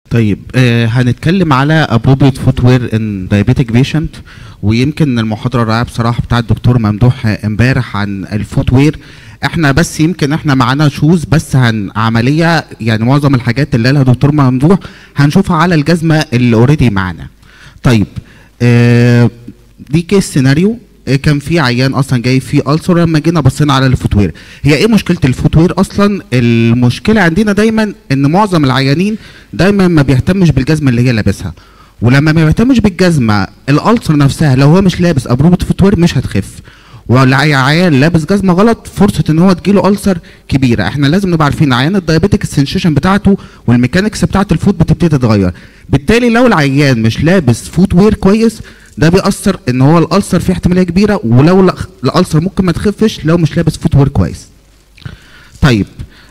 طيب آه هنتكلم على appropriate footwear in diabetic patient ويمكن المحاضره الرائعه بصراحه بتاع الدكتور ممدوح آه، امبارح عن الفوتوير احنا بس يمكن احنا معانا شوز بس هن عمليه يعني معظم الحاجات اللي قالها دكتور ممدوح هنشوفها على الجزمه اللي اوريدي معانا طيب آه دي كيس سيناريو آه، كان في عيان اصلا جاي فيه ألسر لما جينا بصينا على الفوتوير هي ايه مشكله الفوتوير اصلا المشكله عندنا دايما ان معظم العيانين دايما ما بيهتمش بالجزمه اللي هي لابسها ولما ما بيهتمش بالجزمه الالسر نفسها لو هو مش لابس ابروبه فوتوير مش هتخف والعيان لابس جزمه غلط فرصه ان هو تجيله ألسر كبيره احنا لازم نبقى عارفين عيان الدايابيتك السنشيشن بتاعته والميكانكس بتاعه الفوت بتبتدي تتغير بالتالي لو العيان مش لابس فوت وير كويس ده بيأثر ان هو الألسر فيه احتماليه كبيره ولو لا- الألسر ممكن ما تخفش لو مش لابس فوت وير كويس طيب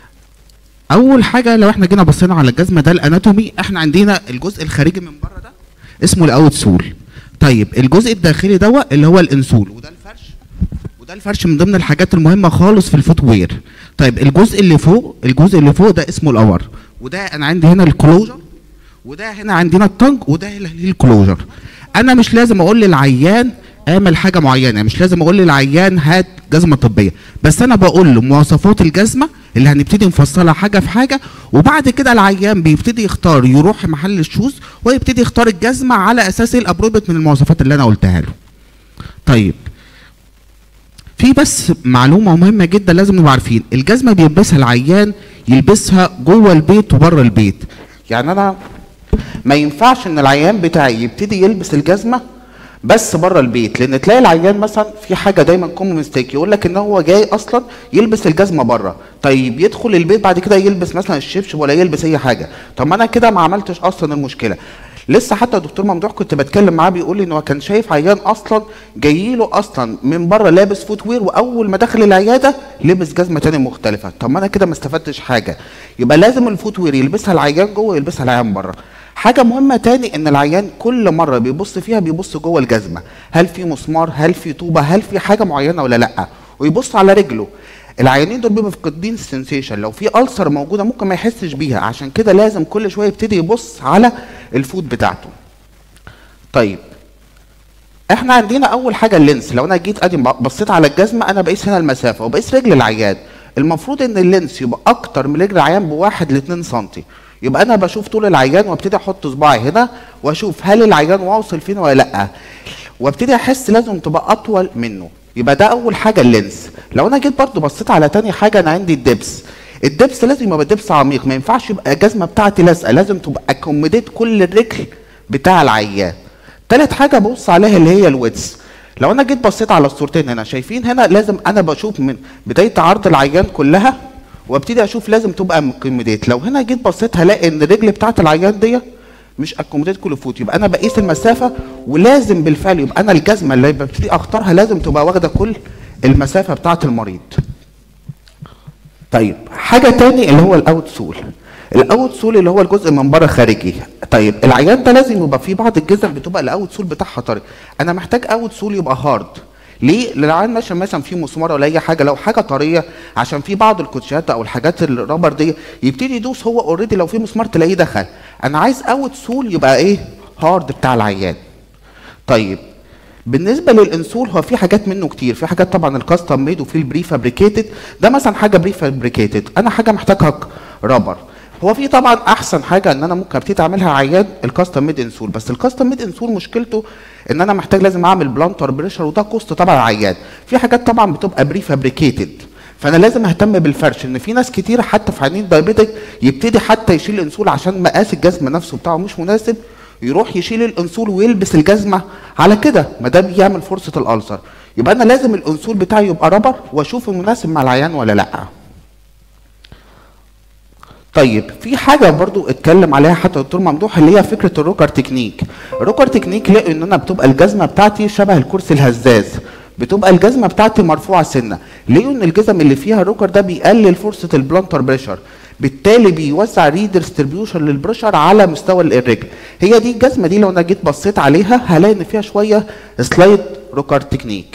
اول حاجه لو احنا جينا بصينا على الجزمه ده الاناتومي احنا عندنا الجزء الخارجي من بره ده اسمه الاوت سول طيب الجزء الداخلي دوت اللي هو الانسول وده الفرش وده الفرش من ضمن الحاجات المهمه خالص في الفوت وير طيب الجزء اللي فوق الجزء اللي فوق ده اسمه الاور وده انا عندي هنا الكلوجر وده هنا عندنا التنج وده اللي هي الكلوجر انا مش لازم اقول للعيان اعمل حاجه معينه مش لازم اقول للعيان هات جزمه طبيه بس انا بقول له مواصفات الجزمه اللي هنبتدي نفصلها حاجه في حاجه وبعد كده العيان بيبتدي يختار يروح محل الشوز ويبتدي يختار الجزمه على اساس الابروبت من المواصفات اللي انا قلتها له طيب في بس معلومه مهمه جدا لازم نبقى عارفين الجزمه بيلبسها العيان يلبسها جوه البيت وبره البيت يعني انا ما ينفعش ان العيان بتاعي يبتدي يلبس الجزمه بس بره البيت لان تلاقي العيان مثلا في حاجه دايما كومن ميستيك يقول لك ان هو جاي اصلا يلبس الجزمه بره طيب يدخل البيت بعد كده يلبس مثلا الشبشب ولا يلبس اي حاجه طب ما انا كده ما عملتش اصلا المشكله لسه حتى الدكتور ممدوح كنت بتكلم معاه بيقول لي ان هو كان شايف عيان اصلا جاي له اصلا من بره لابس فوت وير واول ما دخل العياده لبس جزمه تانية مختلفه طب ما انا كده ما استفدتش حاجه يبقى لازم الفوت وير يلبسها العيان جوه ويلبسها العيان بره حاجه مهمه تاني ان العيان كل مره بيبص فيها بيبص جوه الجزمه هل في مسمار هل في طوبه هل في حاجه معينه ولا لا ويبص على رجله العيانين دول بيبقوا فاقدين السنسيشن لو في ألسر موجوده ممكن ما يحسش بيها عشان كده لازم كل شويه يبتدي يبص على الفوت بتاعته طيب احنا عندنا اول حاجه اللينس لو انا جيت ادي بصيت على الجزمه انا بقيس هنا المسافه وبقيس رجل العيان المفروض ان اللينس يبقى اكتر من رجل العيان بواحد ل 2 سم يبقى انا بشوف طول العيان وابتدي احط صباعي هنا واشوف هل العيان واصل فين ولا لا وابتدي احس لازم تبقى اطول منه يبقى ده اول حاجه اللينس لو انا جيت برضو بصيت على تاني حاجه انا عندي الدبس الدبس لازم يبقى دبس عميق ما ينفعش يبقى الجزمه بتاعتي لازقه لازم تبقى اكوميديت كل الرجل بتاع العيان تالت حاجه ببص عليها اللي هي الويدز لو انا جيت بصيت على الصورتين هنا شايفين هنا لازم انا بشوف من بدايه عرض العيان كلها وابتدي اشوف لازم تبقى اكوميديت لو هنا جيت بصيت هلاقي ان الرجل بتاعت العيان دي مش اكوميديت كل فوت يبقى انا بقيس المسافه ولازم بالفعل يبقى انا الجزمه اللي ببتدي اختارها لازم تبقى واخده كل المسافه بتاعت المريض طيب حاجه تاني اللي هو الاوت سول الاوت سول اللي هو الجزء من بره خارجي طيب العيان ده لازم يبقى في بعض الجزم بتبقى الاوت سول بتاعها طري انا محتاج اوت سول يبقى هارد ليه؟ لان العيان ماشي مثلا في مسمار ولا اي حاجه لو حاجه طريه عشان في بعض الكوتشات او الحاجات الرابر دي يبتدي يدوس هو اوريدي لو في مسمار تلاقيه دخل انا عايز اوت سول يبقى ايه؟ هارد بتاع العيان طيب بالنسبه للانسول هو في حاجات منه كتير في حاجات طبعا الكاستم ميد وفي البري فابريكيتد ده مثلا حاجه بري فابريكيتد انا حاجه محتاجها ك- رابر هو في طبعا احسن حاجه ان انا ممكن ابتدي اعملها عيان الكاستم ميد انسول بس الكاستم ميد انسول مشكلته ان انا محتاج لازم اعمل بلانتر بريشر وده كوست طبعا عيان في حاجات طبعا بتبقى بري فابريكيتد فانا لازم اهتم بالفرش ان في ناس كتير حتى في عيانين دايابيتك يبتدي حتى يشيل الانسول عشان مقاس الجزم نفسه بتاعه مش مناسب يروح يشيل الانسول ويلبس الجزمه على كده ما ده بيعمل فرصه الالسر يبقى انا لازم الانسول بتاعي يبقى رابر واشوف المناسب مع العيان ولا لا طيب في حاجه برضو اتكلم عليها حتى الدكتور ممدوح اللي هي فكره الروكر تكنيك الروكر تكنيك لقوا ان انا بتبقى الجزمه بتاعتي شبه الكرسي الهزاز بتبقى الجزمه بتاعتي مرفوعه سنه لقوا ان الجزم اللي فيها الروكر ده بيقلل فرصه البلانتر بريشر بالتالي بيوزع ريدستريبيوشن للبريشر على مستوى الرجل هي دي الجزمه دي لو انا جيت بصيت عليها هلاقي ان فيها شويه سلايد روكر تكنيك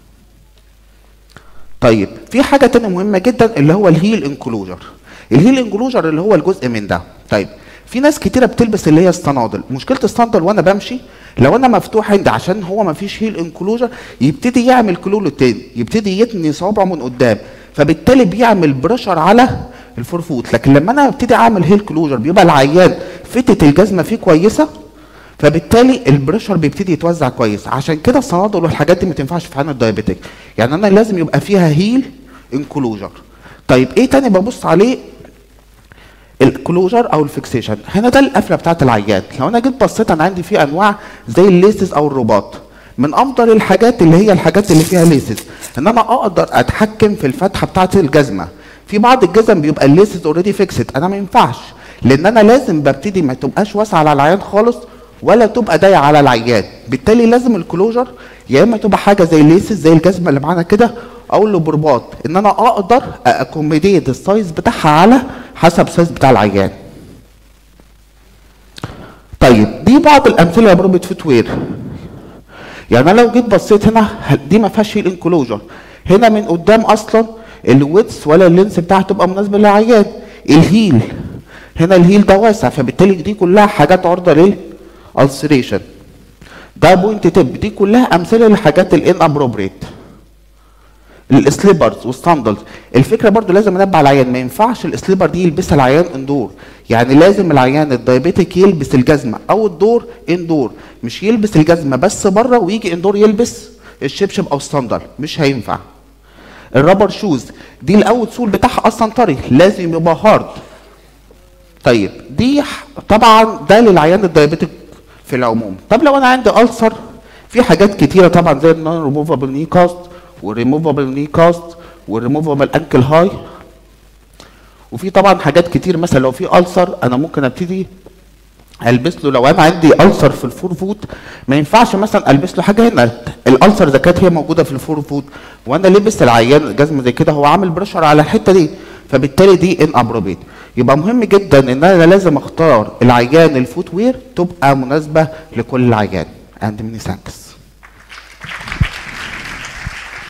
طيب في حاجه تانية مهمه جدا اللي هو الهيل انكلوجر الهيل انكلوجر اللي هو الجزء من ده طيب في ناس كتيره بتلبس اللي هي الصنادل مشكله الصندل وانا بمشي لو انا مفتوح عندي عشان هو ما فيش هيل انكلوجر يبتدي يعمل كلول تاني يبتدي يتني صوابعه من قدام فبالتالي بيعمل بريشر على الفور فوت لكن لما انا ابتدي اعمل هيل كلوجر بيبقى العيان فتة الجزمه فيه كويسه فبالتالي البريشر بيبتدي يتوزع كويس عشان كده الصنادل والحاجات دي ما تنفعش في حالة الدايابيتك يعني انا لازم يبقى فيها هيل انكلوجر طيب ايه تاني ببص عليه الكلوجر او الفيكسيشن هنا ده القفله بتاعت العيان لو انا جيت بصيت انا عندي في انواع زي الليسز او الرباط من افضل الحاجات اللي هي الحاجات اللي فيها ليسز ان انا اقدر اتحكم في الفتحه بتاعت الجزمه في بعض الجزم بيبقى الليسز اوريدي فيكسد انا ما ينفعش لان انا لازم ببتدي ما تبقاش واسعه على العيان خالص ولا تبقى ضيقه على العيان بالتالي لازم الكلوجر يا اما تبقى حاجه زي الليسز زي الجزمه اللي معانا كده او اللي برباط ان انا اقدر اكوميديت السايز بتاعها على حسب السايز بتاع العيان طيب دي بعض الامثله يا بروبت فوت وير يعني انا لو جيت بصيت هنا دي ما فيهاش هيل انكلوجر هنا من قدام اصلا الويتس ولا اللينس بتاعها تبقى مناسبه للعيان الهيل هنا الهيل ده واسع فبالتالي دي كلها حاجات عرضه للالسريشن ده بوينت تب دي كلها امثله للحاجات الان ابروبريت السليبرز والساندلز الفكره برضو لازم انبه على العيان ما ينفعش السليبر دي يلبسها العيان اندور يعني لازم العيان الدايابيتيك يلبس الجزمه او الدور اندور مش يلبس الجزمه بس بره ويجي اندور يلبس الشبشب او الصندل مش هينفع الرابر شوز دي الاول سول بتاعها اصلا طري لازم يبقى هارد طيب دي طبعا ده للعيان الدايابيتيك في العموم طب لو انا عندي ألسر في حاجات كتيره طبعا زي النون ريموفابل ني كاست والريموفابل ني كاست والريموفابل انكل هاي وفي طبعا حاجات كتير مثلا لو في ألسر انا ممكن ابتدي البس له لو انا عندي ألسر في الفور فوت ما ينفعش مثلا البس له حاجه هنا الألسر اذا كانت هي موجوده في الفور فوت وانا لبس العيان جزمه زي كده هو عامل بريشر على الحته دي فبالتالي دي ان ابروبيت يبقى مهم جدا ان انا لازم اختار العيان الفوت وير تبقى مناسبه لكل عيان and many thanks